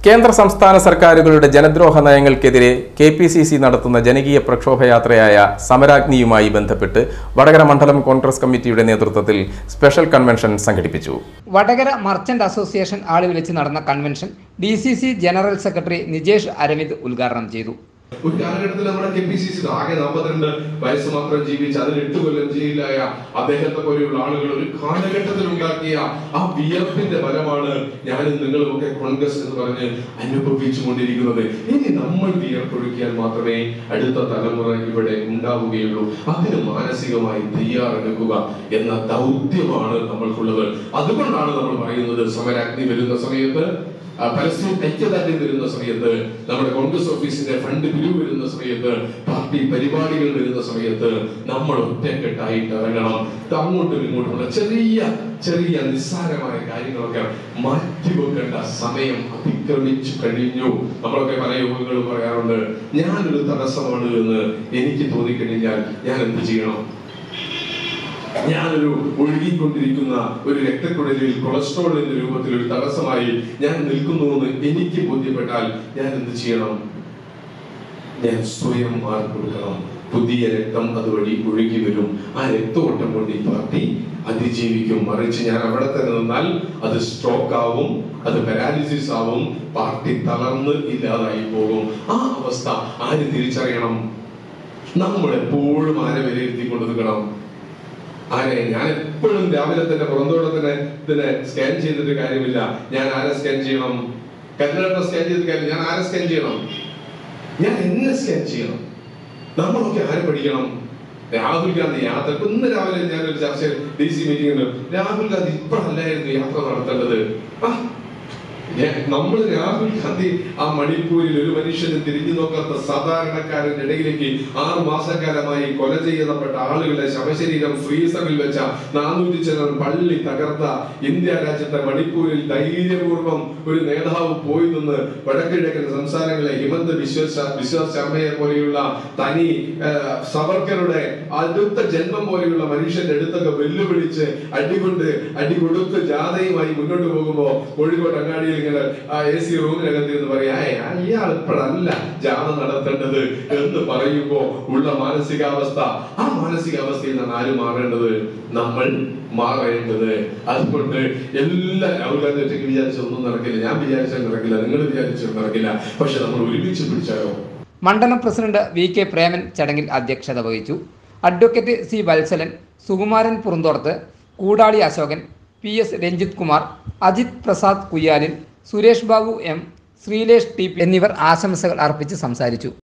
കേന്ദ്ര സംസ്ഥാന സർക്കാരുകളുടെ ജനദ്രോഹ നയങ്ങൾക്കെതിരെ കെ പി സി സി നടത്തുന്ന ജനകീയ പ്രക്ഷോഭയാത്രയായ സമരാഗ്നിയുമായി ബന്ധപ്പെട്ട് വടകര മണ്ഡലം കോൺഗ്രസ് കമ്മിറ്റിയുടെ നേതൃത്വത്തിൽ സ്പെഷ്യൽ കൺവെൻഷൻ സംഘടിപ്പിച്ചു വടകര മർച്ചന്റ് അസോസിയേഷൻ ആളി വിളിച്ച് നടന്ന convention D C C general secretary Nijesh Aravind ഉദ്ഘാടനം ചെയ്തു ഒരു കാലഘട്ടത്തിൽ നമ്മുടെ കെ പി സി സി ആകെ നാൽപ്പത്തിരണ്ട് വയസ്സ് മാത്രം ജീവിച്ച് അതിൽ എട്ട് കൊല്ലം ജയിലായ അദ്ദേഹത്തെ പോലെയുള്ള ആളുകൾ ഒരു കാലഘട്ടത്തിൽ ഉണ്ടാക്കിയ ആ വിയർപ്പിന്റെ ഫലമാണ് ഞാനും നിങ്ങളും ഒക്കെ കോൺഗ്രസ് എന്ന് പറഞ്ഞ് അനുഭവിച്ചു കൊണ്ടിരിക്കുന്നത് ഇനി നമ്മൾ വിയർപ്പൊഴുക്കിയാൽ മാത്രമേ അടുത്ത തലമുറ ഇവിടെ ഉണ്ടാവുകയുള്ളൂ അതിന് മാനസികമായി തയ്യാറെടുക്കുക എന്ന ദൗത്യമാണ് നമ്മൾക്കുള്ളത് അതുകൊണ്ടാണ് നമ്മൾ പറയുന്നത് സമരാഗ്നി വരുന്ന സമയത്ത് ആ പരസ്യം ഐക്യദാർഢ്യം വരുന്ന സമയത്ത് നമ്മുടെ കോൺഗ്രസ് ഓഫീസിന്റെ ഫണ്ട് പിരിവ് വരുന്ന സമയത്ത് പാർട്ടി പരിപാടികൾ വരുന്ന സമയത്ത് നമ്മൾ ഒറ്റക്കെട്ടായിട്ട് ഇറങ്ങണം ഇത് അങ്ങോട്ടും ഇങ്ങോട്ടുമുള്ള ചെറിയ ചെറിയ നിസ്സാരമായ കാര്യങ്ങളൊക്കെ മാറ്റിവെക്കേണ്ട സമയം അതിക്രമിച്ചു കഴിഞ്ഞു നമ്മളൊക്കെ പല യോഗങ്ങളും പറയാറുണ്ട് ഞാനൊരു തടസ്സമാണ് എന്ന് എനിക്ക് തോന്നിക്കഴിഞ്ഞാൽ ഞാൻ എന്ത് ചെയ്യണം ഞാനൊരു ഒഴുകിക്കൊണ്ടിരിക്കുന്ന ഒരു രക്തക്കുഴലിൽ കൊളസ്ട്രോളിന്റെ രൂപത്തിൽ ഒരു തടസ്സമായി ഞാൻ നിൽക്കുന്നുവെന്ന് എനിക്ക് ബോധ്യപ്പെട്ടാൽ ഞാൻ എന്ത് ചെയ്യണം ഞാൻ സ്വയം മാറി കൊടുക്കണം പുതിയ രക്തം അതുവഴി ഒഴുകി വരും ആ രക്തഓട്ടം കൊണ്ട് ഈ പാർട്ടി അതിജീവിക്കും മറിച്ച് ഞാൻ അവിടെ തന്നെ നിന്നാൽ അത് സ്ട്രോക്ക് ആവും അത് പാരാലിസിസ് ആവും പാർട്ടി തളർന്ന് ഇല്ലാതായി പോകും ആ അവസ്ഥ ആര് തിരിച്ചറിയണം നമ്മൾ എപ്പോഴും ആരെ വിലയിരുത്തിക്കൊണ്ട് നിൽക്കണം ആരെ ഞാൻ എപ്പോഴും രാവിലെ തന്നെ പുറന്തോട്ടത്തിന് ഇതിനെ സ്കാൻ ചെയ്തിട്ട് കാര്യമില്ല ഞാൻ ആരെ സ്കാൻ ചെയ്യണം കരുനാടിനെ സ്കാൻ ചെയ്തിട്ട് കാര്യമില്ല ഞാൻ ആരെ സ്കാൻ ചെയ്യണം ഞാൻ എന്നെ സ്കാൻ ചെയ്യണം നമ്മളൊക്കെ ആരെ പഠിക്കണം രാഹുൽ ഗാന്ധി യാത്ര ഇപ്പൊ ഇന്ന് രാവിലെ ഞാനൊരു ചർച്ച ഡി സി മീറ്റിംഗിൽ രാഹുൽ ഗാന്ധി ഇപ്പോഴല്ലായിരുന്നു യാത്ര നടത്തേണ്ടത് ആ നമ്മൾ രാഹുൽ ഗാന്ധി ആ മണിപ്പൂരിൽ ഒരു മനുഷ്യന് തിരിഞ്ഞു നോക്കാത്ത സാധാരണക്കാരന്റെ ഇടയിലേക്ക് ആറു മാസക്കാലമായി കൊല ചെയ്യപ്പെട്ട ആളുകളുടെ ശവശരീരം ഫ്രീസറിൽ വെച്ച നാനൂറ്റി ചിലർ പള്ളി തകർത്ത ഇന്ത്യ രാജ്യത്തെ മണിപ്പൂരിൽ ധൈര്യപൂർവ്വം ഒരു നേതാവ് പോയി നിന്ന് വടക്കിഴക്കൻ സംസ്ഥാനങ്ങളിലെ ഹിമന്ത് ബിശ്വ ബിശ്വ ശർമ്മയെ പോലെയുള്ള തനി ആ, സവർക്കറുടെ അടുത്ത ജന്മം പോലെയുള്ള മനുഷ്യന്റെ അടുത്തൊക്കെ വെല്ലുവിളിച്ച് അടികൊണ്ട് അടി കൊടുത്ത് ജാഥയുമായി മുന്നോട്ട് പോകുമ്പോ കോഴിക്കോട് അങ്ങാടിയിൽ ഇങ്ങനെ ആ എ സി റൂമിനകത്ത് ഇരുന്ന് പറയാ "ഏയ്, ഇയാൾ ഇപ്പോഴല്ല ജാഥ നടത്തേണ്ടത് എന്ന് പറയുമ്പോ ഉള്ള മാനസികാവസ്ഥ ആ മാനസികാവസ്ഥയിൽ നിന്നാണ് ആര് മാറേണ്ടത് നമ്മൾ മാറേണ്ടത് അതുകൊണ്ട് എല്ലാ രാഹുൽ ഗാന്ധി ഒറ്റയ്ക്ക് വിചാരിച്ച ഒന്നും നടക്കില്ല ഞാൻ വിചാരിച്ചാൽ നടക്കില്ല നിങ്ങൾ വിചാരിച്ചാൽ നടക്കില്ല പക്ഷെ നമ്മൾ ഒരുമിച്ച് പിടിച്ചാലോ മണ്ഡലം പ്രസിഡന്റ് വി കെ പ്രേമൻ ചടങ്ങിൽ അധ്യക്ഷത വഹിച്ചു advocate C Valsalan Sukumaran Puranthodath Koodali Ashokan P S Ranjith Kumar Ajith Prasad Kuyyalin Suresh Babu M Sreelesh T P എന്നിവർ ആശംസകൾ അർപ്പിച്ച് സംസാരിച്ചു